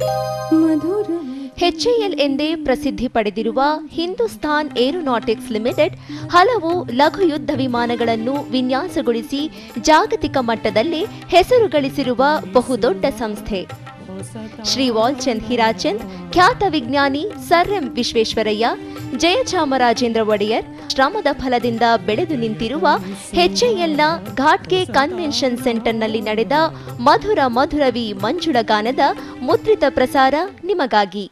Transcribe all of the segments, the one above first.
HAL ಎಂದೇ ಪ್ರಸಿದ್ಧಿ ಪಡೆದಿರುವ ಹಿಂದೂಸ್ತಾನ್ ಏರೋನಾಟಿಕ್ಸ್ ಲಿಮಿಟೆಡ್ ಹಲವು ಲಘು ಯುದ್ಧ ವಿಮಾನಗಳನ್ನು ವಿನ್ಯಾಸಗೊಳಿಸಿ ಜಾಗತಿಕ ಮಟ್ಟದಲ್ಲಿ ಹೆಸರು ಗಳಿಸಿರುವ ಬಹುದೊಡ್ಡ ಸಂಸ್ಥೆ ಶ್ರೀ ವಾಲ್ಚಂದ್ ಹಿರಾಚಂದ್ ಖ್ಯಾತ ವಿಜ್ಞಾನಿ ಸರ್ ಎಂ ವಿಶ್ವೇಶ್ವರಯ್ಯ ಜಯಚಾಮರಾಜೇಂದ್ರ ಒಡೆಯರ್ ಶ್ರಮದ ಫಲದಿಂದ ಬೆಳೆದು ನಿಂತಿರುವ ಎಚ್ಎಎಲ್ನ ಘಾಟ್ಗೆ ಕನ್ವೆನ್ಷನ್ ಸೆಂಟರ್ನಲ್ಲಿ ನಡೆದ ಮಧುರ ಮಧುರವಿ ಮಂಜುಳ ಗಾನದ ಮುದ್ರಿತ ಪ್ರಸಾರ ನಿಮಗಾಗಿ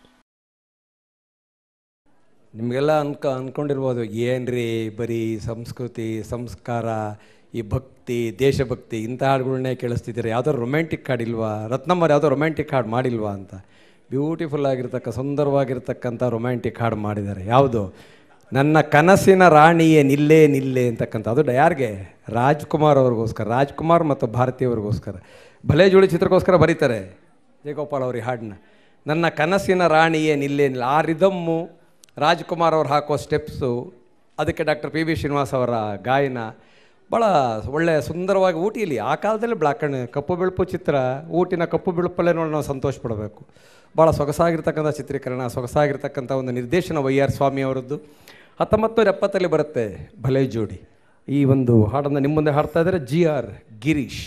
ನಿಮಗೆಲ್ಲ ಅನ್ಕ ಅಂದ್ಕೊಂಡಿರ್ಬೋದು ಏನ್ರಿ ಬರೀ ಸಂಸ್ಕೃತಿ ಸಂಸ್ಕಾರ ಈ ಭಕ್ತಿ ದೇಶಭಕ್ತಿ ಇಂಥ ಹಾಡುಗಳನ್ನೇ ಕೇಳಿಸ್ತಿದ್ದೀರಿ ಯಾವುದೋ ರೊಮ್ಯಾಂಟಿಕ್ ಹಾಡು ಇಲ್ವಾ ರತ್ನಮ್ಮರು ಯಾವುದೋ ರೊಮ್ಯಾಂಟಿಕ್ ಹಾಡು ಮಾಡಿಲ್ವಾ ಅಂತ ಬ್ಯೂಟಿಫುಲ್ ಆಗಿರ್ತಕ್ಕ ಸುಂದರವಾಗಿರ್ತಕ್ಕಂಥ ರೊಮ್ಯಾಂಟಿಕ್ ಹಾಡು ಮಾಡಿದ್ದಾರೆ ಯಾವುದು ನನ್ನ ಕನಸಿನ ರಾಣಿಯೇ ನಿಲ್ಲೇ ನಿಲ್ಲೇ ಅಂತಕ್ಕಂಥ ಅದು ಡ- ಯಾರಿಗೆ ರಾಜ್ಕುಮಾರ್ ಅವ್ರಿಗೋಸ್ಕರ ರಾಜ್ಕುಮಾರ್ ಮತ್ತು ಭಾರತಿ ಅವ್ರಿಗೋಸ್ಕರ ಭಲೆ ಜೋಡಿ ಚಿತ್ರಕ್ಕೋಸ್ಕರ ಬರೀತಾರೆ ಜಯಗೋಪಾಲ್ ಅವ್ರ ಈ ಹಾಡನ್ನ ನನ್ನ ಕನಸಿನ ರಾಣಿಯೇ ನಿಲ್ಲೇ ನಿಲ್ಲ ಆ ರಿದಮ್ಮು ರಾಜ್ಕುಮಾರ್ ಅವ್ರು ಹಾಕೋ ಸ್ಟೆಪ್ಸು ಅದಕ್ಕೆ ಡಾಕ್ಟರ್ ಪಿ ಬಿ ಶ್ರೀನಿವಾಸ್ ಅವರ ಗಾಯನ ಭಾಳ ಒಳ್ಳೆಯ ಸುಂದರವಾಗಿ ಊಟಿಲಿ ಆ ಕಾಲದಲ್ಲಿ ಬ್ಲ್ಯಾಕ್ ಆ್ಯಂಡ್ ಕಪ್ಪು ಬಿಳುಪು ಚಿತ್ರ ಊಟಿನ ಕಪ್ಪು ಬಿಳುಪಲ್ಲೇ ನೋಡಿ ನಾವು ಸಂತೋಷ ಪಡಬೇಕು ಭಾಳ ಸೊಗಸಾಗಿರ್ತಕ್ಕಂಥ ಚಿತ್ರೀಕರಣ ಸೊಗಸಾಗಿರ್ತಕ್ಕಂಥ ಒಂದು ನಿರ್ದೇಶನ ವೈ ಆರ್ ಸ್ವಾಮಿ ಅವರದ್ದು ಹತ್ತೊಂಬತ್ತು ನೂರ ಎಪ್ಪತ್ತಲ್ಲಿ ಬರುತ್ತೆ ಭಲೆ ಜೋಡಿ ಈ ಒಂದು ಹಾಡನ್ನು ನಿಮ್ಮ ಮುಂದೆ ಹಾಡ್ತಾ ಇದ್ದಾರೆ ಜಿ ಆರ್ ಗಿರೀಶ್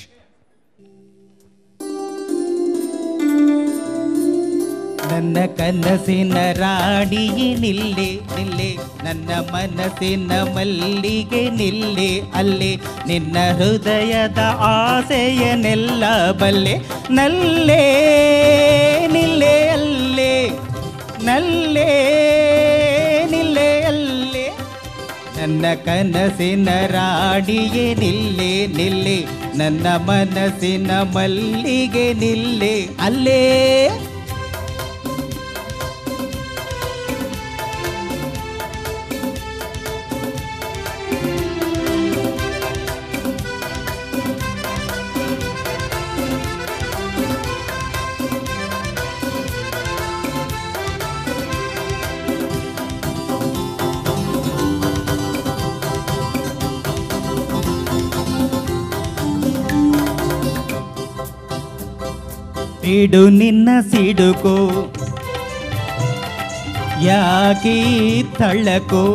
ನನ್ನ ಕನಸಿನ ರಾಣಿಯೇ ನಿಲ್ಲೆ ನಿಲ್ಲೆ ನನ್ನ ಮನಸ್ಸಿನ ಮಲ್ಲಿಗೆ ನಿಲ್ಲೆ ಅಲ್ಲೇ ನಿನ್ನ ಹೃದಯದ ಆಸೆಯನೆಲ್ಲ ಬಲ್ಲೆ ನಲ್ಲೇ ನಿಲ್ಲೆ ಅಲ್ಲೇ ನಲ್ಲೇ ನಿಲ್ಲೆ ಅಲ್ಲೇ ನನ್ನ ಕನಸಿನ ರಾಣಿಯೇ ನಿಲ್ಲೆ ನಿಲ್ಲೆ ನನ್ನ ಮನಸ್ಸಿನ ಮಲ್ಲಿಗೆ ನಿಲ್ಲೆ ಅಲ್ಲೇ ಇಡು ನಿನ್ನ ಸಿಡುಕು ಯಾಕೀ ತಳ್ಳಕು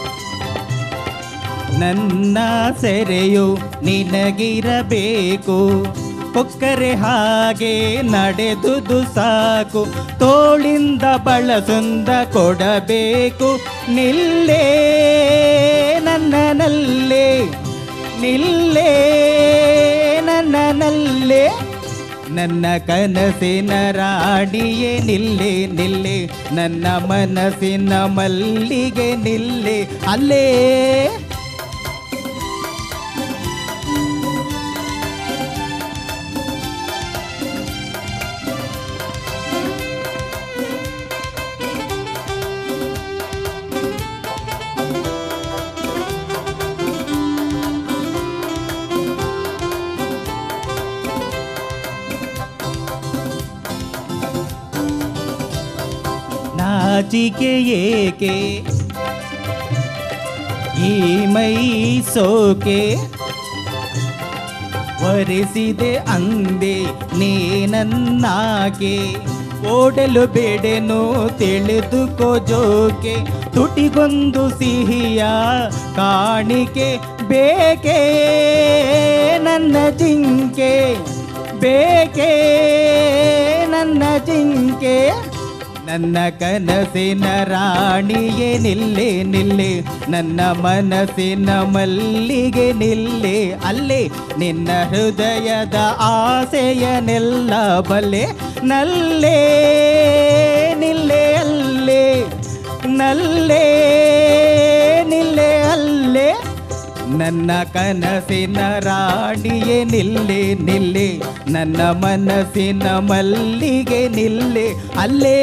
ನನ್ನ ಸೆರೆಯು ನಿನಗಿರಬೇಕು ಕೊಕ್ಕರೆ ಹಾಗೆ ನಡೆದುದು ಸಾಕು ತೋಳಿಂದ ಬಳಸುಂದ ಕೊಡಬೇಕು ನಿಲ್ಲೇ ನನ್ನ ನಲ್ಲೇ ನಿಲ್ಲೇ ನನ್ನ ನಲ್ಲೇ ನನ್ನ ಕನಸಿನ ರಾಣಿಯೇ ನಿಲ್ಲೆ ನಿಲ್ಲೆ ನನ್ನ ಮನಸ್ಸಿನ ಮಲ್ಲಿಗೆ ನಿಲ್ಲೆ ಅಲ್ಲೇ ನಾಚಿಕೆ ಏಕೆ ಈ ಮೈ ಸೋಕೆ ವರಿಸಿದೆ ಅಂದೆ ನೀನನ್ನಾಕೆ ಓಡಲು ಬೇಡೆನು ತಿಳಿದುಕೋ ಜೋಕೆ ತುಟಿಗೊಂದು ಸಿಹಿಯ ಕಾಣಿಕೆ ಬೇಕೇ ನನ್ನ ಜಿಂಕೆ ಬೇಕೇ ನನ್ನ ಜಿಂಕೆ ನನ್ನ ಕನಸಿನ ರಾಣಿಯೇ ನಿಲ್ಲೆ ನಿಲ್ಲೆ ನನ್ನ ಮನಸ್ಸಿನ ಮಲ್ಲಿಗೆ ನಿಲ್ಲೆ ಅಲ್ಲೇ ನಿನ್ನ ಹೃದಯದ ಆಸೆಯನೆಲ್ಲ ಬಲ್ಲೆ ನಲ್ಲೇ ನಿಲ್ಲೆ ಅಲ್ಲೇ ನಲ್ಲೇ ನಿಲ್ಲೆ ಅಲ್ಲೇ ನನ್ನ ಕನಸಿನ ರಾಣಿಯೇ ನಿಲ್ಲೆ ನಿಲ್ಲೆ ನನ್ನ ಮನಸ್ಸಿನ ಮಲ್ಲಿಗೆ ನಿಲ್ಲೆ ಅಲ್ಲೇ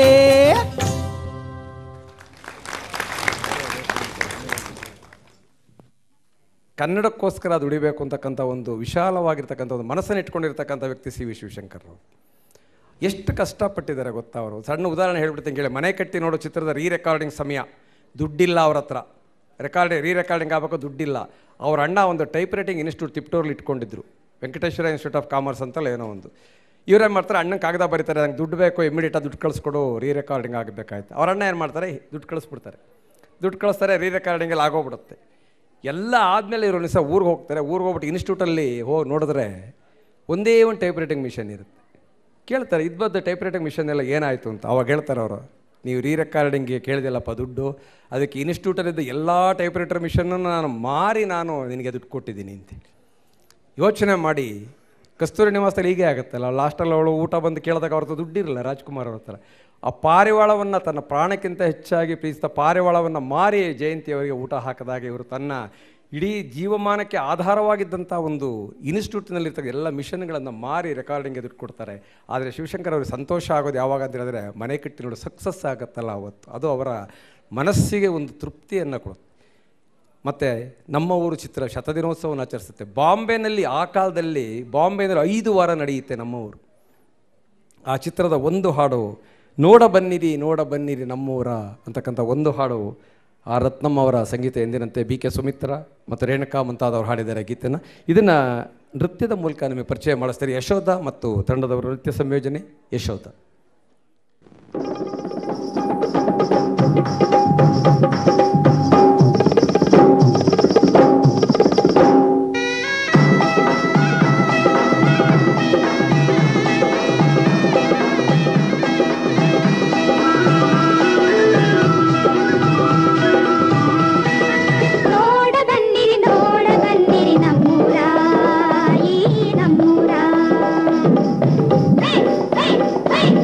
ಕನ್ನಡಕ್ಕೋಸ್ಕರ ದುಡಿಬೇಕು ಅಂತಕ್ಕಂಥ ಒಂದು ವಿಶಾಲವಾಗಿರ್ತಕ್ಕಂಥ ಒಂದು ಮನಸ್ಸನ್ನು ಇಟ್ಕೊಂಡಿರ್ತಕ್ಕಂಥ ವ್ಯಕ್ತಿ ಸಿ ವಿ ಶಿವಶಂಕರ್ ಅವರು ಎಷ್ಟು ಕಷ್ಟಪಟ್ಟಿದ್ದಾರೆ ಗೊತ್ತಾ ಅವರು ಸಣ್ಣ ಉದಾಹರಣೆ ಹೇಳ್ಬಿಡ್ತೀನಿ ಕೇಳಿ ಮನೆ ಕಟ್ಟಿ ನೋಡೋ ಚಿತ್ರದ ರೀ ರೆಕಾರ್ಡಿಂಗ್ ಸಮಯ ದುಡ್ಡಿಲ್ಲ ಅವ್ರ ಹತ್ರ ರೆಕಾರ್ಡ್ ರೀ ರೆಕಾರ್ಡಿಂಗ್ ಆಗಬೇಕು ದುಡ್ಡಿಲ್ಲ ಅವ್ರ ಅಣ್ಣ ಒಂದು ಟೈಪ್ ರೈಟಿಂಗ್ ಇನ್ಸ್ಟಿಟ್ಯೂಟ್ ತಿಪ್ಟೂರಲ್ಲಿ ಇಟ್ಕೊಂಡಿದ್ರು ವೆಂಕಟೇಶ್ವರ ಇನ್ಸ್ಟಿಟ್ಯೂಟ್ ಆಫ್ ಕಾಮರ್ಸ್ ಅಂತಲ್ಲ ಏನೋ ಒಂದು ಇವ್ರೇನು ಮಾಡ್ತಾರೆ ಅಣ್ಣನ ಕಾಗದ ಬರೀತಾರೆ ನಂಗೆ ದುಡ್ಡು ಬೇಕು ಇಮಿಡಿಯೇಟಾಗಿ ದುಡ್ಡು ಕಳಿಸ್ಕೊಡು ರೀ ರೆಕಾರ್ಡಿಂಗ್ ಆಗಬೇಕಾಯ್ತು ಅವ್ರ ಅಣ್ಣ ಏನು ಮಾಡ್ತಾರೆ ದುಡ್ಡು ಕಳಿಸ್ಬಿಡ್ತಾರೆ ದುಡ್ಡು ಕಳಿಸ್ತಾರೆ ರೀ ರೆಕಾರ್ಡಿಂಗಲ್ಲಿ ಆಗೋಗ್ಬಿಡುತ್ತೆ ಎಲ್ಲ ಆದಮೇಲೆ ಇವರು ನಿಸ ಊರಿಗೆ ಹೋಗ್ತಾರೆ ಊರಿಗೆ ಹೋಗ್ಬಿಟ್ಟು ಇನ್ಸ್ಟಿಟ್ಯೂಟಲ್ಲಿ ಹೋಗಿ ನೋಡಿದ್ರೆ ಒಂದೇ ಒಂದು ಟೈಪ್ ರೈಟಿಂಗ್ ಮಿಷನ್ ಇರುತ್ತೆ ಕೇಳ್ತಾರೆ ಇದು ಬಂದು ಟೈಪ್ ರೈಟಿಂಗ್ ಮಿಷನ್ ಎಲ್ಲ ಏನಾಯಿತು ಅಂತ ಅವಾಗ ಹೇಳ್ತಾರೆ ಅವರು ನೀವು ರೀ ರೆಕಾರ್ಡಿಂಗ್ಗೆ ಕೇಳಿದಿಲ್ಲಪ್ಪ ದುಡ್ಡು ಅದಕ್ಕೆ ಇನ್ಸ್ಟಿಟ್ಯೂಟಲ್ಲಿದ್ದ ಎಲ್ಲ ಟೈಪ್ ರೈಟರ್ ಮಿಷನನ್ನು ನಾನು ಮಾರಿ ನಾನು ನಿನಗೆ ದುಡ್ಡು ಕೊಟ್ಟಿದ್ದೀನಿ ಅಂತೇಳಿ ಯೋಚನೆ ಮಾಡಿ ಕಸ್ತೂರಿ ನಿವಾಸದಲ್ಲಿ ಹೀಗೆ ಆಗುತ್ತಲ್ಲ ಲಾಸ್ಟಲ್ಲಿ ಅವಳು ಊಟ ಬಂದು ಕೇಳಿದಾಗ ಅವ್ರ ಹತ್ರ ದುಡ್ಡಿರಲ್ಲ ರಾಜ್ಕುಮಾರ್ ಅವ್ರ ಹತ್ರ ಆ ಪಾರಿವಾಳವನ್ನು ತನ್ನ ಪ್ರಾಣಕ್ಕಿಂತ ಹೆಚ್ಚಾಗಿ ಪ್ರೀತಿಸಿದ ಪಾರಿವಾಳವನ್ನು ಮಾರಿ ಜಯಂತಿಯವರಿಗೆ ಊಟ ಹಾಕಿದಾಗ ಇವರು ತನ್ನ ಇಡೀ ಜೀವಮಾನಕ್ಕೆ ಆಧಾರವಾಗಿದ್ದಂಥ ಒಂದು ಇನ್ಸ್ಟಿಟ್ಯೂಟ್ನಲ್ಲಿರ್ತಕ್ಕ ಎಲ್ಲ ಮಿಷನ್ಗಳನ್ನು ಮಾರಿ ರೆಕಾರ್ಡಿಂಗ್ಗೆ ದುಡ್ಡು ಕೊಡ್ತಾರೆ ಆದರೆ ಶಿವಶಂಕರ್ ಅವ್ರಿಗೆ ಸಂತೋಷ ಆಗೋದು ಯಾವಾಗ ಅಂತ ಹೇಳಿದ್ರೆ ಮನೆ ಕಟ್ಟಿ ನೋಡಿ ಸಕ್ಸಸ್ ಆಗುತ್ತಲ್ಲ ಅವತ್ತು ಅದು ಅವರ ಮನಸ್ಸಿಗೆ ಒಂದು ತೃಪ್ತಿಯನ್ನು ಕೊಡುತ್ತೆ ಮತ್ತು ನಮ್ಮ ಊರು ಚಿತ್ರ ಶತದಿನೋತ್ಸವವನ್ನು ಆಚರಿಸುತ್ತೆ ಬಾಂಬೆನಲ್ಲಿ ಆ ಕಾಲದಲ್ಲಿ ಬಾಂಬೆನಲ್ಲಿ ಐದು ವಾರ ನಡೆಯುತ್ತೆ ನಮ್ಮ ಊರು ಆ ಚಿತ್ರದ ಒಂದು ಹಾಡು ನೋಡ ಬನ್ನಿರಿ ನೋಡ ಬನ್ನಿರಿ ನಮ್ಮೂರ ಅಂತಕ್ಕಂಥ ಒಂದು ಹಾಡು ಆ ರತ್ನಮ್ಮ ಅವರ ಸಂಗೀತ ಎಂದಿನಂತೆ ಬಿ ಕೆ ಸುಮಿತ್ರ ಮತ್ತು ರೇಣುಕಾ ಮುಂತಾದವರು ಹಾಡಿದ್ದಾರೆ ಗೀತೆನ ಇದನ್ನು ನೃತ್ಯದ ಮೂಲಕ ನಿಮಗೆ ಪರಿಚಯ ಮಾಡಿಸ್ತಾರೆ ಯಶೋಧ ಮತ್ತು ತಂಡದವರು ನೃತ್ಯ ಸಂಯೋಜನೆ ಯಶೋಧ ನೋಡ ಬನ್ನಿರಿ ನೋಡ ಬನ್ನಿರಿ ನಮ್ಮೂರ ಈ ನಮ್ಮೂರ ಹೇ, ಹೇ, ಹೇ.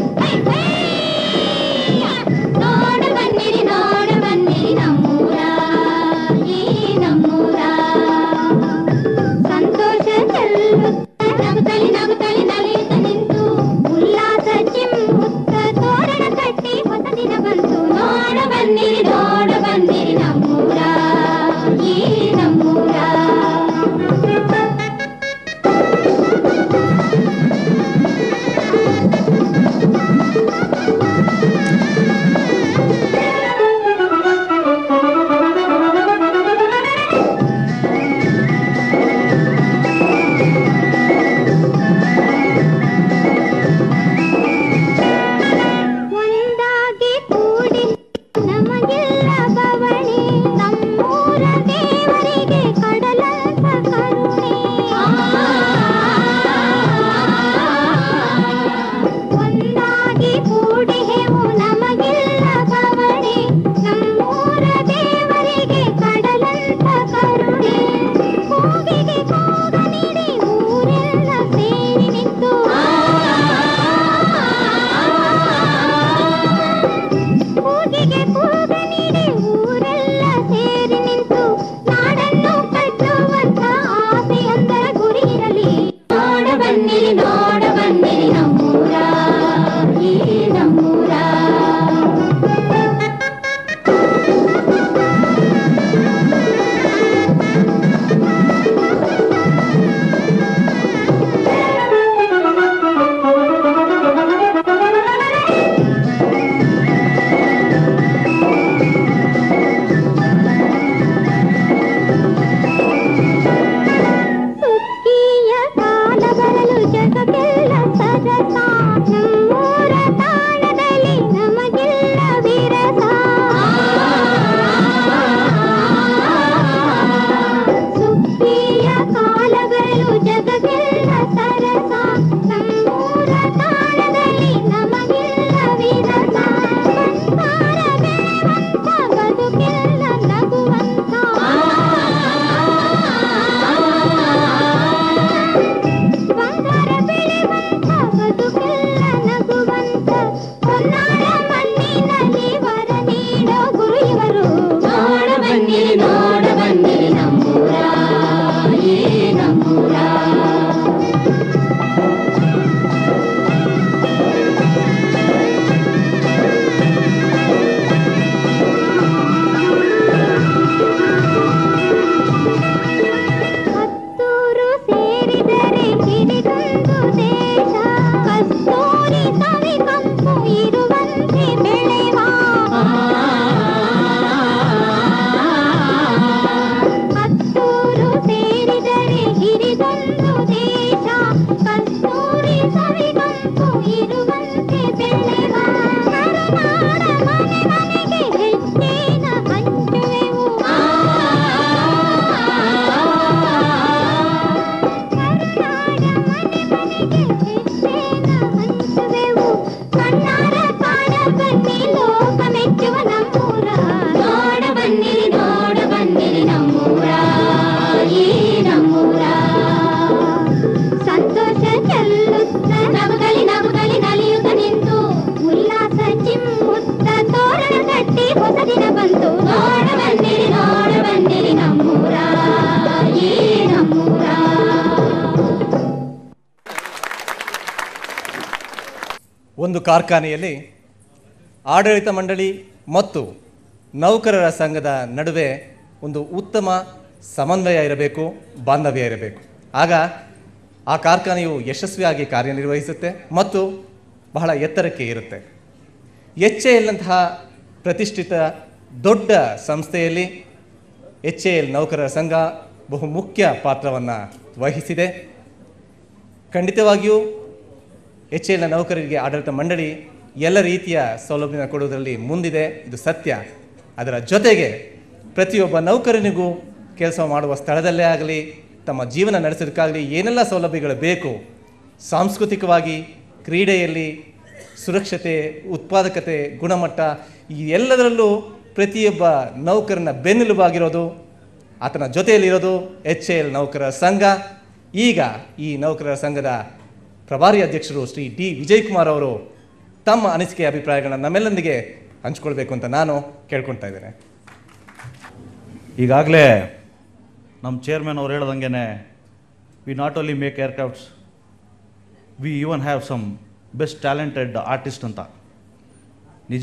ಕಾರ್ಖಾನೆಯಲ್ಲಿ ಆಡಳಿತ ಮಂಡಳಿ ಮತ್ತು ನೌಕರರ ಸಂಘದ ನಡುವೆ ಒಂದು ಉತ್ತಮ ಸಮನ್ವಯ ಇರಬೇಕು ಬಾಂಧವ್ಯ ಇರಬೇಕು ಆಗ ಆ ಕಾರ್ಖಾನೆಯು ಯಶಸ್ವಿಯಾಗಿ ಕಾರ್ಯನಿರ್ವಹಿಸುತ್ತೆ ಮತ್ತು ಬಹಳ ಎತ್ತರಕ್ಕೆ ಇರುತ್ತೆ ಎಚ್ ಎ ಎಲ್ನಂತಹ ಪ್ರತಿಷ್ಠಿತ ದೊಡ್ಡ ಸಂಸ್ಥೆಯಲ್ಲಿ ಎಚ್ ಎ ಎಲ್ ನೌಕರರ ಸಂಘ ಬಹುಮುಖ್ಯ ಪಾತ್ರವನ್ನು ವಹಿಸಿದೆ ಖಂಡಿತವಾಗಿಯೂ ಎಚ್ ಎಲ್ನ ನೌಕರರಿಗೆ ಆಡಳಿತ ಮಂಡಳಿ ಎಲ್ಲ ರೀತಿಯ ಸೌಲಭ್ಯ ಕೊಡುವುದರಲ್ಲಿ ಮುಂದಿದೆ ಇದು ಸತ್ಯ ಅದರ ಜೊತೆಗೆ ಪ್ರತಿಯೊಬ್ಬ ನೌಕರನಿಗೂ ಕೆಲಸ ಮಾಡುವ ಸ್ಥಳದಲ್ಲೇ ಆಗಲಿ ತಮ್ಮ ಜೀವನ ನಡೆಸೋದಕ್ಕಾಗಲಿ ಏನೆಲ್ಲ ಸೌಲಭ್ಯಗಳು ಬೇಕು ಸಾಂಸ್ಕೃತಿಕವಾಗಿ ಕ್ರೀಡೆಯಲ್ಲಿ ಸುರಕ್ಷತೆ ಉತ್ಪಾದಕತೆ ಗುಣಮಟ್ಟ ಈ ಎಲ್ಲದರಲ್ಲೂ ಪ್ರತಿಯೊಬ್ಬ ನೌಕರನ ಬೆನ್ನೆಲುಬಾಗಿರೋದು ಆತನ ಜೊತೆಯಲ್ಲಿರೋದು ಎಚ್ ಎಲ್ ನೌಕರರ ಸಂಘ ಈಗ ಈ ನೌಕರರ ಸಂಘದ ಪ್ರಭಾರಿ ಅಧ್ಯಕ್ಷರು ಶ್ರೀ ಡಿ ವಿಜಯಕುಮಾರ್ ಅವರು ತಮ್ಮ ಅನಿಸಿಕೆ ಅಭಿಪ್ರಾಯಗಳನ್ನ ನಮ್ಮೆಲ್ಲೊಂದಿಗೆ ಹಂಚ್ಕೊಳ್ಬೇಕು ಅಂತ ನಾನು ಕೇಳ್ಕೊಳ್ತಾ ಇದ್ದೇನೆ ಈಗಾಗಲೇ ನಮ್ಮ ಚೇರ್ಮನ್ ಅವ್ರು ಹೇಳ್ದಂಗೆ we not only make aircrafts we even have some best talented artist ಅಂತ ನಿಜ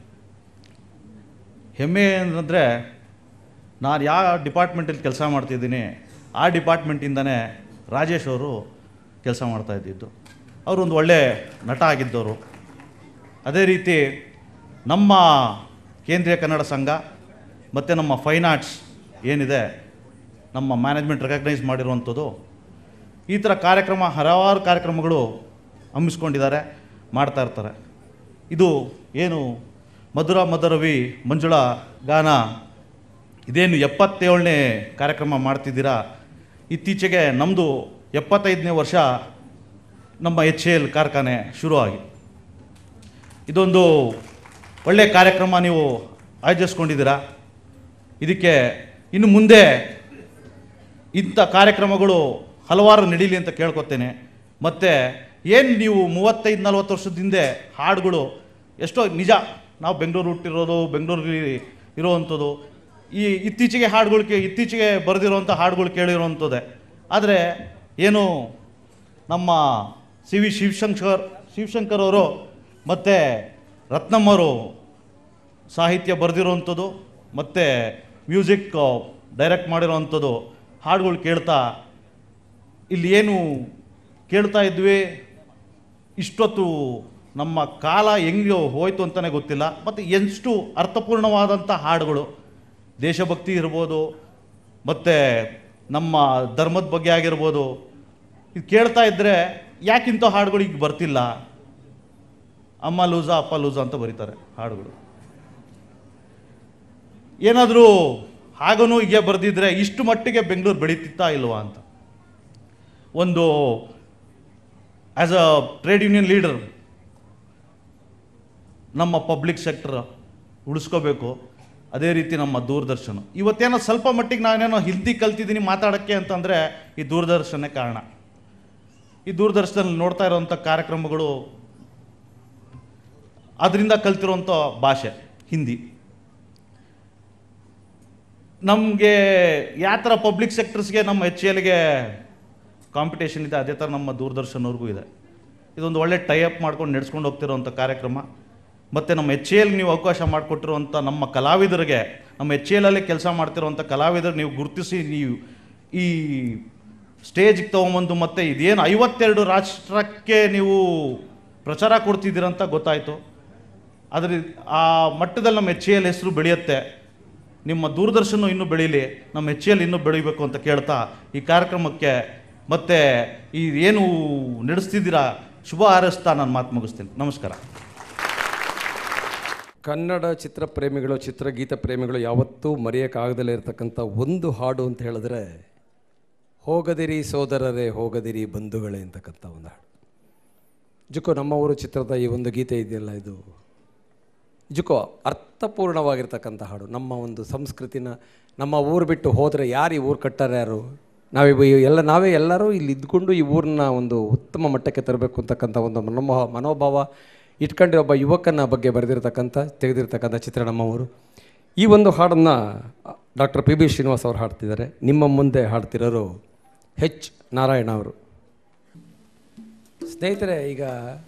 ಹೆಮ್ಮೆ ಏನಂದರೆ ನಾನು ಯಾವ ಡಿಪಾರ್ಟ್ಮೆಂಟಲ್ಲಿ ಕೆಲಸ ಮಾಡ್ತಿದ್ದೀನಿ ಆ ಡಿಪಾರ್ಟ್ಮೆಂಟಿಂದನೇ ರಾಜೇಶ್ ಅವರು ಕೆಲಸ ಮಾಡ್ತಾ ಇದ್ದಿದ್ದು ಅವರು ಒಂದು ಒಳ್ಳೆ ನಟ ಆಗಿದ್ದವರು ಅದೇ ರೀತಿ ನಮ್ಮ ಕೇಂದ್ರೀಯ ಕನ್ನಡ ಸಂಘ ಮತ್ತು ನಮ್ಮ ಫೈನ್ ಆರ್ಟ್ಸ್ ಏನಿದೆ ನಮ್ಮ ಮ್ಯಾನೇಜ್ಮೆಂಟ್ ರೆಕಗ್ನೈಸ್ ಮಾಡಿರುವಂಥದ್ದು ಈ ಥರ ಕಾರ್ಯಕ್ರಮ ಹಲವಾರು ಕಾರ್ಯಕ್ರಮಗಳು ಹಮ್ಮಿಸ್ಕೊಂಡಿದ್ದಾರೆ ಮಾಡ್ತಾ ಇರ್ತಾರೆ ಇದು ಏನು ಮಧುರ ಮಧುರವಿ ಮಂಜುಳಾ ಗಾನ ಇದೇನು ಎಪ್ಪತ್ತೇಳನೇ ಕಾರ್ಯಕ್ರಮ ಮಾಡ್ತಿದ್ದೀರಾ ಇತ್ತೀಚೆಗೆ ನಮ್ಮದು ಎಪ್ಪತ್ತೈದನೇ ವರ್ಷ ನಮ್ಮ ಎಚ್ ಎಲ್ ಕಾರ್ಖಾನೆ ಶುರು ಆಗಿ ಇದೊಂದು ಒಳ್ಳೆಯ ಕಾರ್ಯಕ್ರಮ ನೀವು ಆಯೋಜಿಸ್ಕೊಂಡಿದ್ದೀರಾ ಇದಕ್ಕೆ ಇನ್ನು ಮುಂದೆ ಇಂಥ ಕಾರ್ಯಕ್ರಮಗಳು ಹಲವಾರು ನಡೀಲಿ ಅಂತ ಕೇಳ್ಕೊತೇನೆ ಮತ್ತು ಏನು ನೀವು ಮೂವತ್ತೈದು ನಲ್ವತ್ತು ವರ್ಷದ ಹಿಂದೆ ಹಾಡುಗಳು ಎಷ್ಟೋ ನಿಜ ನಾವು ಬೆಂಗಳೂರು ಹುಟ್ಟಿರೋದು ಬೆಂಗಳೂರಲ್ಲಿ ಇರೋವಂಥದ್ದು ಈ ಇತ್ತೀಚೆಗೆ ಹಾಡುಗಳು ಕೇ ಇತ್ತೀಚೆಗೆ ಬರೆದಿರೋವಂಥ ಹಾಡುಗಳು ಕೇಳಿರೋವಂಥದ್ದೇ ಆದರೆ ಏನು ನಮ್ಮ ಸಿ ವಿ ಶಿವಶಂಕರ್ ಶಿವಶಂಕರ್ ಅವರು ಮತ್ತು ರತ್ನಮ್ಮವರು ಸಾಹಿತ್ಯ ಬರೆದಿರೋವಂಥದ್ದು ಮತ್ತು ಮ್ಯೂಸಿಕ್ ಡೈರೆಕ್ಟ್ ಮಾಡಿರೋವಂಥದ್ದು ಹಾಡುಗಳು ಕೇಳ್ತಾ ಇಲ್ಲಿ ಏನು ಕೇಳ್ತಾ ಇದ್ವಿ ಇಷ್ಟೊತ್ತು ನಮ್ಮ ಕಾಲ ಹೆಂಗೆ ಹೋಯ್ತು ಅಂತಲೇ ಗೊತ್ತಿಲ್ಲ ಮತ್ತು ಎಷ್ಟು ಅರ್ಥಪೂರ್ಣವಾದಂಥ ಹಾಡುಗಳು ದೇಶಭಕ್ತಿ ಇರ್ಬೋದು ಮತ್ತು ನಮ್ಮ ಧರ್ಮದ ಬಗ್ಗೆ ಆಗಿರ್ಬೋದು ಇದು ಕೇಳ್ತಾ ಇದ್ದರೆ ಯಾಕಿಂಥ ಹಾಡುಗಳು ಈಗ ಬರ್ತಿಲ್ಲ ಅಮ್ಮ ಲೂಸ ಅಪ್ಪ ಲೂಸ ಅಂತ ಬರೀತಾರೆ ಹಾಡುಗಳು ಏನಾದರೂ ಹಾಗನೂ ಹೀಗೆ ಬರೆದಿದ್ರೆ ಇಷ್ಟು ಮಟ್ಟಿಗೆ ಬೆಂಗಳೂರು ಬೆಳೀತಿತ್ತಾ ಇಲ್ವಾ ಅಂತ ಒಂದು as a trade union leader ನಮ್ಮ ಪಬ್ಲಿಕ್ ಸೆಕ್ಟರ್ ಉಳಿಸ್ಕೋಬೇಕು ಅದೇ ರೀತಿ ನಮ್ಮ ದೂರದರ್ಶನ ಇವತ್ತೇನೋ ಸ್ವಲ್ಪ ಮಟ್ಟಿಗೆ ನಾನೇನೋ ಹಿಂದಿ ಕಲ್ತಿದ್ದೀನಿ ಮಾತಾಡೋಕ್ಕೆ ಅಂತಂದರೆ ಈ ದೂರದರ್ಶನೇ ಕಾರಣ ಈ ದೂರದರ್ಶನದಲ್ಲಿ ನೋಡ್ತಾ ಇರೋವಂಥ ಕಾರ್ಯಕ್ರಮಗಳು ಅದರಿಂದ ಕಲ್ತಿರೋಂಥ ಭಾಷೆ ಹಿಂದಿ ನಮಗೆ ಯಾವ ಥರ ಪಬ್ಲಿಕ್ ಸೆಕ್ಟರ್ಸ್ಗೆ ನಮ್ಮ ಎಚ್ ಎಲ್ಗೆ ಕಾಂಪಿಟೇಷನ್ ಇದೆ ಅದೇ ಥರ ನಮ್ಮ ದೂರದರ್ಶನವ್ರಿಗೂ ಇದೆ ಇದೊಂದು ಒಳ್ಳೆ ಟೈಅಪ್ ಮಾಡ್ಕೊಂಡು ನಡೆಸ್ಕೊಂಡು ಹೋಗ್ತಿರೋಂಥ ಕಾರ್ಯಕ್ರಮ ಮತ್ತು ನಮ್ಮ ಎಚ್ ಎಲ್ಗೆ ನೀವು ಅವಕಾಶ ಮಾಡಿಕೊಟ್ಟಿರುವಂಥ ನಮ್ಮ ಕಲಾವಿದರಿಗೆ ನಮ್ಮ ಎಚ್ ಎಲಲ್ಲಿ ಕೆಲಸ ಮಾಡ್ತಿರೋಂಥ ಕಲಾವಿದರು ನೀವು ಗುರುತಿಸಿ ನೀವು ಈ ಸ್ಟೇಜ್ಗೆ ತೊಗೊಂಬಂದು ಮತ್ತು ಇದೇನು ಐವತ್ತೆರಡು ರಾಷ್ಟ್ರಕ್ಕೆ ನೀವು ಪ್ರಚಾರ ಕೊಡ್ತಿದ್ದೀರಂತ ಗೊತ್ತಾಯಿತು ಅದ್ರ ಆ ಮಟ್ಟದಲ್ಲಿ ನಮ್ಮ ಎಚ್ ಎಲ್ ಹೆಸರು ಬೆಳೆಯುತ್ತೆ ನಿಮ್ಮ ದೂರದರ್ಶನ ಇನ್ನೂ ಬೆಳೀಲಿ ನಮ್ಮ ಎಚ್ ಎಲ್ ಇನ್ನೂ ಬೆಳಿಬೇಕು ಅಂತ ಕೇಳ್ತಾ ಈ ಕಾರ್ಯಕ್ರಮಕ್ಕೆ ಮತ್ತು ಈ ಏನು ನಡೆಸ್ತಿದ್ದೀರಾ ಶುಭ ಹಾರೈಸ್ತಾ ನಾನು ಮಾತು ಮುಗಿಸ್ತೀನಿ ನಮಸ್ಕಾರ ಕನ್ನಡ ಚಿತ್ರ ಪ್ರೇಮಿಗಳು ಚಿತ್ರಗೀತ ಪ್ರೇಮಿಗಳು ಯಾವತ್ತೂ ಮರೆಯೋಕ್ಕಾಗದಲ್ಲೇ ಇರತಕ್ಕಂಥ ಒಂದು ಹಾಡು ಅಂತ ಹೇಳಿದ್ರೆ ಹೋಗದಿರಿ ಸೋದರರೇ ಹೋಗದಿರಿ ಬಂಧುಗಳೇ ಅಂತಕ್ಕಂಥ ಒಂದು ಹಾಡು ಜುಕೋ ನಮ್ಮ ಊರು ಚಿತ್ರದ ಈ ಒಂದು ಗೀತೆ ಇದೆಯಲ್ಲ ಇದು ಜುಕೋ ಅರ್ಥಪೂರ್ಣವಾಗಿರ್ತಕ್ಕಂಥ ಹಾಡು ನಮ್ಮ ಒಂದು ಸಂಸ್ಕೃತಿನ ನಮ್ಮ ಊರು ಬಿಟ್ಟು ಹೋದರೆ ಯಾರು ಈ ಊರು ಕಟ್ಟಾರೆ ಯಾರು ನಾವೇ ಎಲ್ಲ ನಾವೇ ಎಲ್ಲರೂ ಇಲ್ಲಿ ಇದ್ಕೊಂಡು ಈ ಊರನ್ನ ಒಂದು ಉತ್ತಮ ಮಟ್ಟಕ್ಕೆ ತರಬೇಕು ಅಂತಕ್ಕಂಥ ಒಂದು ಮನೋಭಾವ ಮನೋಭಾವ ಇಟ್ಕೊಂಡಿರೋ ಒಬ್ಬ ಯುವಕನ ಬಗ್ಗೆ ಬರೆದಿರ್ತಕ್ಕಂಥ ತೆಗೆದಿರ್ತಕ್ಕಂಥ ಚಿತ್ರ ನಮ್ಮ ಊರು ಈ ಒಂದು ಹಾಡನ್ನು ಡಾಕ್ಟರ್ ಪಿ ಬಿ ಶ್ರೀನಿವಾಸ್ ಅವರು ಹಾಡ್ತಿದ್ದಾರೆ ನಿಮ್ಮ ಮುಂದೆ ಹಾಡ್ತಿರೋರು ಹೆಚ್ ನಾರಾಯಣ ಅವರು ಸ್ನೇಹಿತರೆ ಈಗ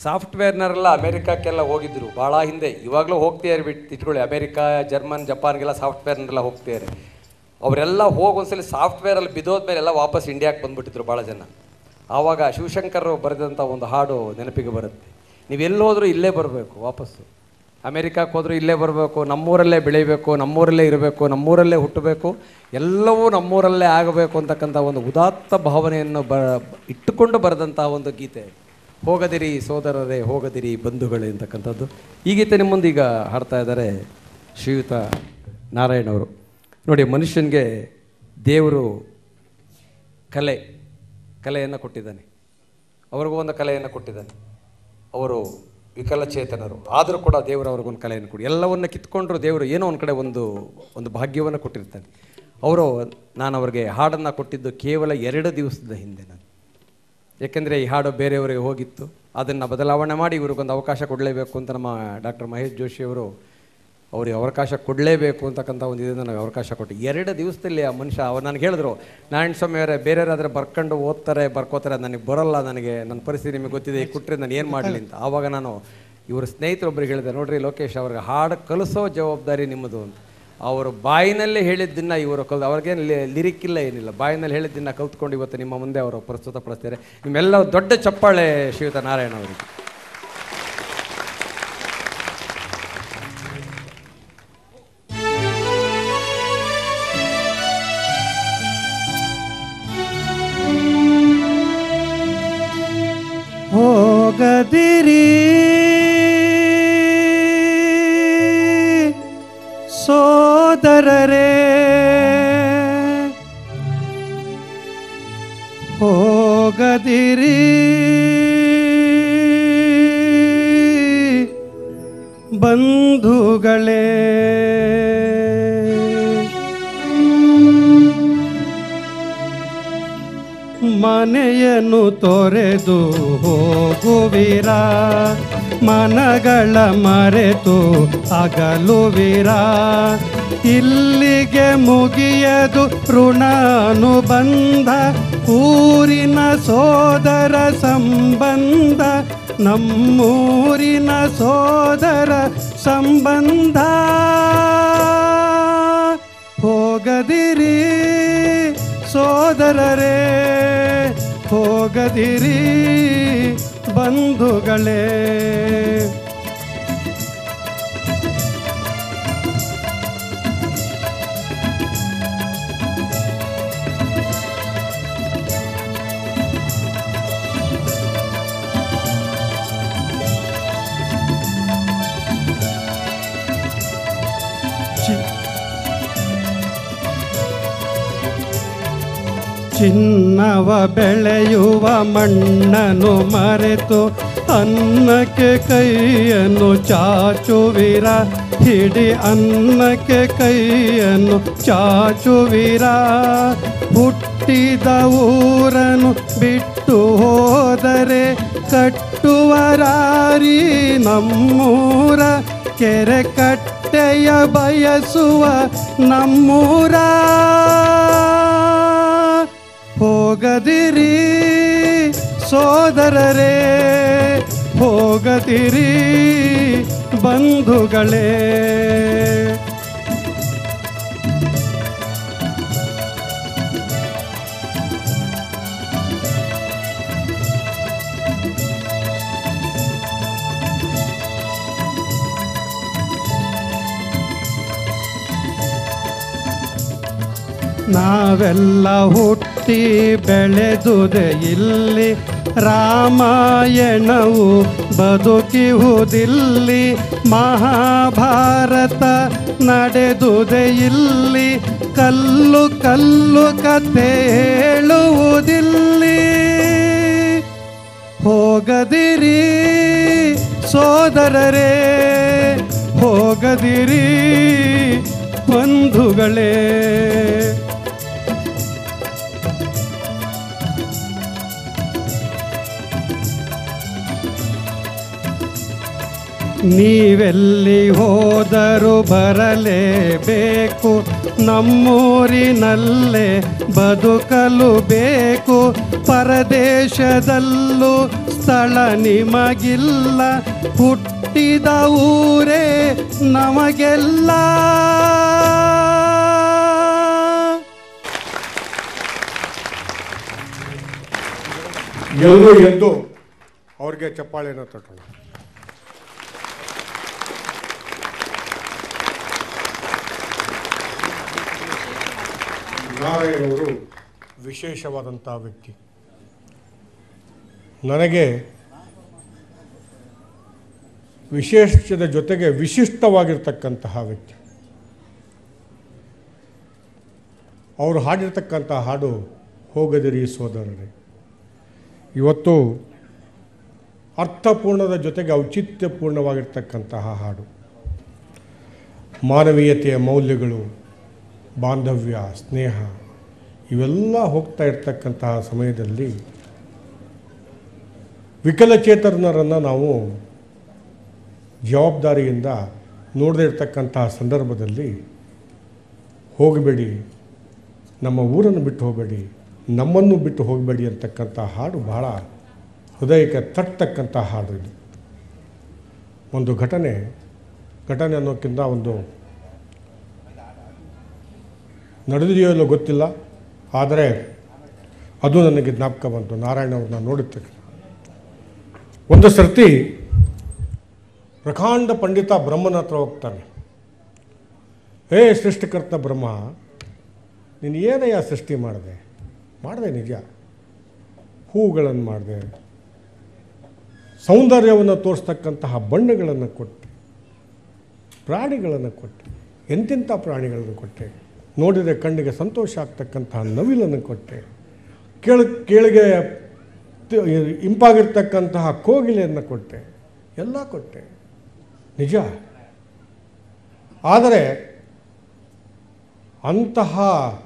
ಸಾಫ್ಟ್ವೇರ್ನರೆಲ್ಲ ಅಮೇರಿಕಕ್ಕೆಲ್ಲ ಹೋಗಿದ್ರು ಭಾಳ ಹಿಂದೆ ಇವಾಗಲೂ ಹೋಗ್ತಿದ್ದಾರೆ ಬಿಟ್ಟು ಇಟ್ಕೊಳ್ಳಿ ಅಮೇರಿಕಾ ಜರ್ಮನ್ ಜಪಾನ್ಗೆಲ್ಲ ಸಾಫ್ಟ್ವೇರ್ನೆಲ್ಲ ಹೋಗ್ತಿದ್ದಾರೆ ಅವರೆಲ್ಲ ಹೋಗಿ ಒಂದ್ಸಲಿ ಸಾಫ್ಟ್ವೇರಲ್ಲಿ ಬಿದ್ದೋದ್ಮೇಲೆ ಎಲ್ಲ ವಾಪಸ್ ಇಂಡಿಯಾಕ್ಕೆ ಬಂದ್ಬಿಟ್ಟಿದ್ರು ಭಾಳ ಜನ ಆವಾಗ ಶಿವಶಂಕರ್ ಬರೆದಂಥ ಒಂದು ಹಾಡು ನೆನಪಿಗೆ ಬರುತ್ತೆ ನೀವೆಲ್ಲೋದ್ರೂ ಇಲ್ಲೇ ಬರಬೇಕು ವಾಪಸ್ಸು ಅಮೇರಿಕಕ್ಕೆ ಹೋದರೂ ಇಲ್ಲೇ ಬರಬೇಕು ನಮ್ಮೂರಲ್ಲೇ ಬೆಳಿಬೇಕು ನಮ್ಮೂರಲ್ಲೇ ಇರಬೇಕು ನಮ್ಮೂರಲ್ಲೇ ಹುಟ್ಟಬೇಕು ಎಲ್ಲವೂ ನಮ್ಮೂರಲ್ಲೇ ಆಗಬೇಕು ಅಂತಕ್ಕಂಥ ಒಂದು ಉದಾತ್ತ ಭಾವನೆಯನ್ನು ಬ ಇಟ್ಟುಕೊಂಡು ಬರೆದಂಥ ಒಂದು ಗೀತೆ ಹೋಗದಿರಿ ಸೋದರರೇ ಹೋಗದಿರಿ ಬಂಧುಗಳೇ ಅಂತಕ್ಕಂಥದ್ದು ಈ ಗೀತೆ ನಿಮ್ಮ ಮುಂದೆ ಈಗ ಹಾಡ್ತಾ ಇದ್ದಾರೆ ಶ್ರೀಯುತ ನಾರಾಯಣ್ ಅವರು ನೋಡಿ ಮನುಷ್ಯನಿಗೆ ದೇವರು ಕಲೆ ಕಲೆಯನ್ನು ಕೊಟ್ಟಿದ್ದಾನೆ ಅವ್ರಿಗೂ ಒಂದು ಕಲೆಯನ್ನು ಕೊಟ್ಟಿದ್ದಾನೆ ಅವರು ವಿಕಲಚೇತನರು ಆದರೂ ಕೂಡ ದೇವರು ಅವ್ರಿಗೊಂದು ಕಲೆಯನ್ನು ಕೊಡಿ ಎಲ್ಲವನ್ನ ಕಿತ್ಕೊಂಡ್ರು ದೇವರು ಏನೋ ಒಂದು ಕಡೆ ಒಂದು ಒಂದು ಭಾಗ್ಯವನ್ನು ಕೊಟ್ಟಿರ್ತಾನೆ ಅವರು ನಾನು ಅವ್ರಿಗೆ ಹಾಡನ್ನು ಕೊಟ್ಟಿದ್ದು ಕೇವಲ ಎರಡು ದಿವಸದ ಹಿಂದೆ ನಾನು ಯಾಕೆಂದರೆ ಈ ಹಾಡು ಬೇರೆಯವರಿಗೆ ಹೋಗಿತ್ತು ಅದನ್ನು ಬದಲಾವಣೆ ಮಾಡಿ ಇವ್ರಿಗೊಂದು ಅವಕಾಶ ಕೊಡಲೇಬೇಕು ಅಂತ ನಮ್ಮ ಡಾಕ್ಟರ್ ಮಹೇಶ್ ಜೋಶಿ ಅವರು ಅವ್ರಿಗೆ ಅವಕಾಶ ಕೊಡಲೇಬೇಕು ಅಂತಕ್ಕಂಥ ಒಂದು ಇದನ್ನು ನಾವು ಅವಕಾಶ ಕೊಟ್ಟು ಎರಡು ದಿವಸದಲ್ಲಿ ಆ ಮನುಷ್ಯ ಅವ್ರು ನನಗೆ ಹೇಳಿದ್ರು ನಾರಾಯಣ ಸ್ವಾಮಿ ಅವರೇ ಬೇರೆಯವರಾದರೆ ಬರ್ಕೊಂಡು ಓದ್ತಾರೆ ಬರ್ಕೋತಾರೆ ನನಗೆ ಬರಲ್ಲ ನನಗೆ ನನ್ನ ಪರಿಸ್ಥಿತಿ ನಿಮಗೆ ಗೊತ್ತಿದೆ ಈಗ ಕೊಟ್ಟರೆ ನಾನು ಏನು ಮಾಡಲಿ ಅಂತ ಆವಾಗ ನಾನು ಇವ್ರ ಸ್ನೇಹಿತರೊಬ್ಬರಿಗೆ ಹೇಳಿದೆ ನೋಡ್ರಿ ಲೋಕೇಶ್ ಅವ್ರಿಗೆ ಹಾಡು ಕಲಿಸೋ ಜವಾಬ್ದಾರಿ ನಿಮ್ಮದು ಅಂತ ಅವರು ಬಾಯಿನಲ್ಲೇ ಹೇಳಿದ್ದನ್ನು ಇವರು ಕಲ್ ಅವ್ರಿಗೇನು ಲಿರಿಕ್ ಇಲ್ಲ ಏನಿಲ್ಲ ಬಾಯಿನಲ್ಲಿ ಹೇಳಿದ್ದನ್ನು ಕಲ್ತ್ಕೊಂಡು ಇವತ್ತು ನಿಮ್ಮ ಮುಂದೆ ಅವರು ಪ್ರಸ್ತುತಪಡಿಸ್ತಾರೆ ನಿಮ್ಮೆಲ್ಲ ದೊಡ್ಡ ಚಪ್ಪಾಳೆ ಶ್ರೀಯುತ ನಾರಾಯಣ ಅವರಿಗೆ ಹೋಗದಿರಿ ಸೋದರರೇ ಹೋಗದಿರಿ ಬಂಧುಗಳೇ ಮನೆಯನ್ನು ತೊರೆದು ಹೋಗುವಿರ ಮನಗಳ ಮರೆತು ಅಗಲುವಿರ ಇಲ್ಲಿಗೆ ಮುಗಿಯದು ಋಣಾನುಬಂಧ ಊರಿನ ಸೋದರ ಸಂಬಂಧ ನಮ್ಮೂರಿನ ಸೋದರ ಸಂಬಂಧ ಹೋಗದಿರಿ ಸೋದರರೇ ಹೋಗದಿರಿ ಬಂಧುಗಳೇ ಚಿ- ಚಿನ್ನವ ಬೆಳೆಯುವ ಮಣ್ಣನ್ನು ಮರೆತು ಅನ್ನಕ್ಕೆ ಕೈಯನ್ನು ಚಾಚುವಿರ ಹಿಡಿ ಅನ್ನಕ್ಕೆ ಕೈಯನ್ನು ಚಾಚುವಿರ ಹುಟ್ಟಿದ ಊರನ್ನು ಬಿಟ್ಟು ಹೋದರೆ ಕಟ್ಟುವರಾರಿ ನಮ್ಮೂರ ಕೆರೆ ಕಟ್ಟೆಯ ಬಯಸುವ ನಮ್ಮೂರ ಹೋಗದಿರಿ ಸೋದರರೇ ಹೋಗದಿರಿ ಬಂಧುಗಳೇ ನಾವೆಲ್ಲ ಹುಟ್ಟಿ ಬೆಳೆದುದೆ ಇಲ್ಲಿ ರಾಮಾಯಣವು ಬದುಕಿಹುದಿಲ್ಲಿ ಮಹಾಭಾರತ ನಡೆದುದೆ ಇಲ್ಲಿ ಕಲ್ಲು ಕಲ್ಲು ಕತೆ ಹೇಳುವುದಿಲ್ಲಿ ಹೋಗದಿರಿ ಸೋದರರೇ ಹೋಗದಿರಿ ಬಂಧುಗಳೇ ನೀವೆಲ್ಲಿ ಹೋದರೂ ಬರಲೇಬೇಕು ನಮ್ಮೂರಿನಲ್ಲೇ ಬದುಕಲು ಬೇಕು ಪರದೇಶದಲ್ಲೂ ಸ್ಥಳ ನಿಮಗಿಲ್ಲ ಹುಟ್ಟಿದ ಊರೇ ನಮಗೆಲ್ಲ ಎಲ್ಲರೂ ಎದ್ದು ಅವ್ರಿಗೆ ಚಪ್ಪಾಳೆನ ತಟ್ಟೋಣ ನಾರಾಯಣವರು ವಿಶೇಷವಾದಂಥ ವ್ಯಕ್ತಿ ನನಗೆ ವಿಶೇಷದ ಜೊತೆಗೆ ವಿಶಿಷ್ಟವಾಗಿರ್ತಕ್ಕಂತಹ ವ್ಯಕ್ತಿ ಅವರು ಹಾಡಿರ್ತಕ್ಕಂಥ ಹಾಡು ಹೋಗದಿರಿ ಸೋದರರೇ ಇವತ್ತು ಅರ್ಥಪೂರ್ಣದ ಜೊತೆಗೆ ಔಚಿತ್ಯಪೂರ್ಣವಾಗಿರ್ತಕ್ಕಂತಹ ಹಾಡು ಮಾನವೀಯತೆಯ ಮೌಲ್ಯಗಳು ಬಾಂಧವ್ಯ ಸ್ನೇಹ ಇವೆಲ್ಲ ಹೋಗ್ತಾ ಇರ್ತಕ್ಕಂತಹ ಸಮಯದಲ್ಲಿ ವಿಕಲಚೇತನರನ್ನು ನಾವು ಜವಾಬ್ದಾರಿಯಿಂದ ನೋಡದೇ ಇರ್ತಕ್ಕಂತಹ ಸಂದರ್ಭದಲ್ಲಿ ಹೋಗಬೇಡಿ ನಮ್ಮ ಊರನ್ನು ಬಿಟ್ಟು ಹೋಗಬೇಡಿ ನಮ್ಮನ್ನು ಬಿಟ್ಟು ಹೋಗಬೇಡಿ ಅಂತಕ್ಕಂಥ ಹಾಡು ಬಹಳ ಹೃದಯಕ್ಕೆ ತಟ್ಟತಕ್ಕಂಥ ಹಾಡು ಇದು ಒಂದು ಘಟನೆ ಘಟನೆ ಅನ್ನೋಕ್ಕಿಂತ ಒಂದು ನಡೆದಿದೆಯೋ ಇಲ್ಲೋ ಗೊತ್ತಿಲ್ಲ ಆದರೆ ಅದು ನನಗೆ ಜ್ಞಾಪಕ ಬಂತು ನಾರಾಯಣ ಅವ್ರನ್ನ ನೋಡಿದ ತಕ್ಷಣ ಒಂದು ಸರ್ತಿ ಪ್ರಕಾಂಡ ಪಂಡಿತ ಬ್ರಹ್ಮನ ಹತ್ರ ಹೋಗ್ತಾನೆ ಹೇ ಸೃಷ್ಟಿಕರ್ತ ಬ್ರಹ್ಮ ನೀನು ಏನಯ್ಯ ಸೃಷ್ಟಿ ಮಾಡಿದೆ ಮಾಡಿದೆ ನಿಜ ಹೂಗಳನ್ನು ಮಾಡಿದೆ ಸೌಂದರ್ಯವನ್ನು ತೋರಿಸ್ತಕ್ಕಂತಹ ಬಣ್ಣಗಳನ್ನು ಕೊಟ್ಟೆ ಪ್ರಾಣಿಗಳನ್ನು ಕೊಟ್ಟೆ ಎಂತೆಂಥ ಪ್ರಾಣಿಗಳನ್ನು ಕೊಟ್ಟೆ ನೋಡಿದರೆ ಕಣ್ಣಿಗೆ ಸಂತೋಷ ಆಗ್ತಕ್ಕಂತಹ ನವಿಲನ್ನು ಕೊಟ್ಟೆ ಕೇಳ ಕೇಳಿಗೆ ತ- ಇಂಪಾಗಿರ್ತಕ್ಕಂತಹ ಕೋಗಿಲೆಯನ್ನು ಕೊಟ್ಟೆ ಎಲ್ಲ ಕೊಟ್ಟೆ ನಿಜ ಆದರೆ ಅಂತಹ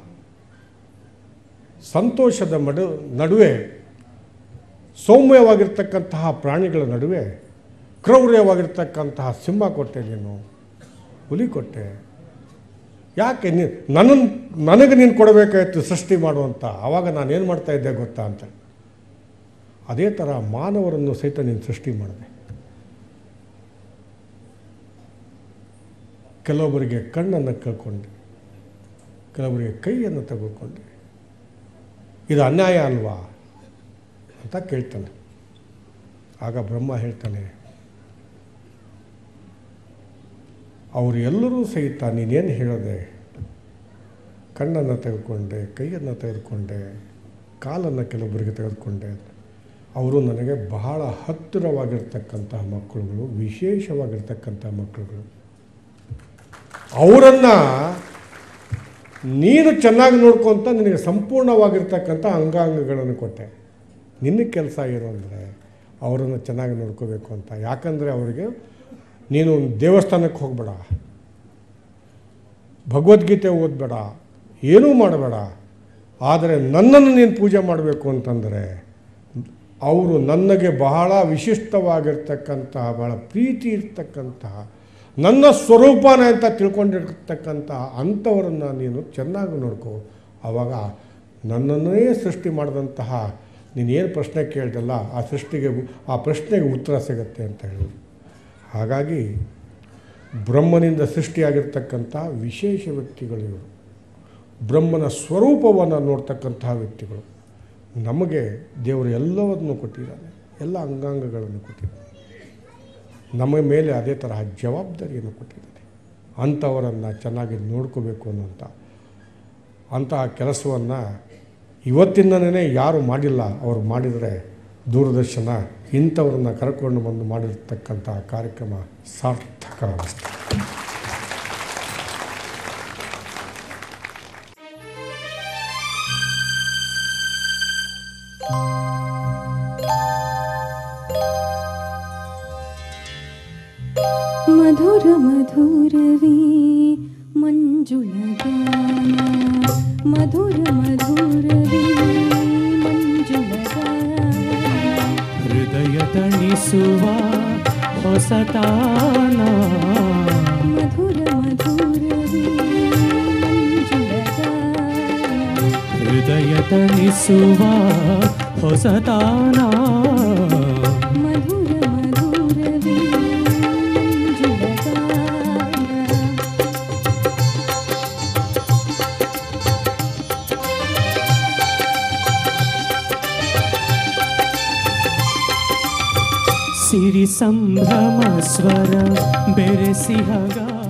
ಸಂತೋಷದ ಮಡು ನಡುವೆ ಸೌಮ್ಯವಾಗಿರ್ತಕ್ಕಂತಹ ಪ್ರಾಣಿಗಳ ನಡುವೆ ಕ್ರೌರ್ಯವಾಗಿರ್ತಕ್ಕಂತಹ ಸಿಂಹ ಕೊಟ್ಟೆ ನೀನು ಹುಲಿ ಕೊಟ್ಟೆ ಯಾಕೆ ನೀ ನನ್ನನ್ನು ನನಗೆ ನೀನು ಕೊಡಬೇಕಾಯ್ತು ಸೃಷ್ಟಿ ಮಾಡುವಂತ ಆವಾಗ ನಾನೇನು ಮಾಡ್ತಾ ಇದ್ದೆ ಗೊತ್ತಾ ಅಂತ ಅದೇ ಥರ ಮಾನವರನ್ನು ಸಹಿತ ನೀನು ಸೃಷ್ಟಿ ಮಾಡಿದೆ ಕೆಲವೊಬ್ಬರಿಗೆ ಕಣ್ಣನ್ನು ಕಳ್ಕೊಂಡೆ ಕೆಲವರಿಗೆ ಕೈಯನ್ನು ತೆಗೆದುಕೊಂಡೆ ಇದು ಅನ್ಯಾಯ ಅಲ್ವಾ ಅಂತ ಕೇಳ್ತಾನೆ ಆಗ ಬ್ರಹ್ಮ ಹೇಳ್ತಾನೆ ಅವರು ಎಲ್ಲರೂ ಸಹಿತ ನೀನೇನು ಹೇಳೋದೆ ಕಣ್ಣನ್ನು ತೆಗೆದುಕೊಂಡೆ ಕೈಯನ್ನು ತೆಗೆದುಕೊಂಡೆ ಕಾಲನ್ನು ಕೆಲವೊಬ್ಬರಿಗೆ ತೆಗೆದುಕೊಂಡೆ ಅವರು ನನಗೆ ಬಹಳ ಹತ್ತಿರವಾಗಿರ್ತಕ್ಕಂತಹ ಮಕ್ಕಳುಗಳು ವಿಶೇಷವಾಗಿರ್ತಕ್ಕಂಥ ಮಕ್ಕಳುಗಳು ಅವರನ್ನು ನೀನು ಚೆನ್ನಾಗಿ ನೋಡ್ಕೊಂತ ನಿನಗೆ ಸಂಪೂರ್ಣವಾಗಿರ್ತಕ್ಕಂಥ ಅಂಗಾಂಗಗಳನ್ನು ಕೊಟ್ಟೆ ನಿನ್ನ ಕೆಲಸ ಏನು ಅಂದರೆ ಅವರನ್ನು ಚೆನ್ನಾಗಿ ನೋಡ್ಕೋಬೇಕು ಅಂತ ಯಾಕಂದರೆ ಅವರಿಗೆ ನೀನು ದೇವಸ್ಥಾನಕ್ಕೆ ಹೋಗಬೇಡ ಭಗವದ್ಗೀತೆ ಓದಬೇಡ ಏನೂ ಮಾಡಬೇಡ ಆದರೆ ನನ್ನನ್ನು ನೀನು ಪೂಜೆ ಮಾಡಬೇಕು ಅಂತಂದರೆ ಅವರು ನನಗೆ ಬಹಳ ವಿಶಿಷ್ಟವಾಗಿರ್ತಕ್ಕಂತಹ ಬಹಳ ಪ್ರೀತಿ ಇರ್ತಕ್ಕಂತಹ ನನ್ನ ಸ್ವರೂಪನೇ ಅಂತ ತಿಳ್ಕೊಂಡಿರ್ತಕ್ಕಂತಹ ಅಂಥವರನ್ನು ನೀನು ಚೆನ್ನಾಗಿ ನೋಡ್ಕೋ ಆವಾಗ ನನ್ನನ್ನೇ ಸೃಷ್ಟಿ ಮಾಡಿದಂತಹ ನೀನೇನು ಪ್ರಶ್ನೆ ಕೇಳ್ದಲ್ಲ ಆ ಸೃಷ್ಟಿಗೆ ಆ ಪ್ರಶ್ನೆಗೆ ಉತ್ತರ ಸಿಗತ್ತೆ ಅಂತ ಹೇಳಿದ್ರು ಹಾಗಾಗಿ ಬ್ರಹ್ಮನಿಂದ ಸೃಷ್ಟಿಯಾಗಿರ್ತಕ್ಕಂಥ ವಿಶೇಷ ವ್ಯಕ್ತಿಗಳು ಇವರು ಬ್ರಹ್ಮನ ಸ್ವರೂಪವನ್ನು ನೋಡ್ತಕ್ಕಂತಹ ವ್ಯಕ್ತಿಗಳು ನಮಗೆ ದೇವರು ಎಲ್ಲವನ್ನು ಕೊಟ್ಟಿದ್ದಾನೆ ಎಲ್ಲ ಅಂಗಾಂಗಗಳನ್ನು ಕೊಟ್ಟಿದ್ದಾನೆ ನಮ್ಮ ಮೇಲೆ ಅದೇ ತರಹ ಜವಾಬ್ದಾರಿಯನ್ನು ಕೊಟ್ಟಿದ್ದಾನೆ ಅಂಥವರನ್ನು ಚೆನ್ನಾಗಿ ನೋಡ್ಕೋಬೇಕು ಅನ್ನೋಂಥ ಅಂತಹ ಕೆಲಸವನ್ನು ಇವತ್ತಿಂದನೇ ಯಾರು ಮಾಡಿಲ್ಲ ಅವರು ಮಾಡಿದರೆ ದೂರದರ್ಶನ ಇಂಥವ್ರನ್ನ ಕರ್ಕೊಂಡು ಬಂದು ಮಾಡಿರ್ತಕ್ಕಂಥ ಕಾರ್ಯಕ್ರಮ ಸಾರ್ಥಕವಾಗುತ್ತೆ ಮಧುರ ಮಧುರವೇ ಮಂಜುಳಗಾನ ಮಧುರ ಮಧುರವೇ ಮಂಜುಳಗಾನ ಹೃದಯ ತಣಿಸುವ ಹೊಸತಾನ ಮಧುರ ಮಧುರವೇ ಮಂಜುಳಗಾನ ಹೃದಯ ತಣಿಸುವ ಹೊಸತಾನ ಸಂಭ್ರಮ ಸ್ವರ ಬೆರೆಸಿ ಹಗ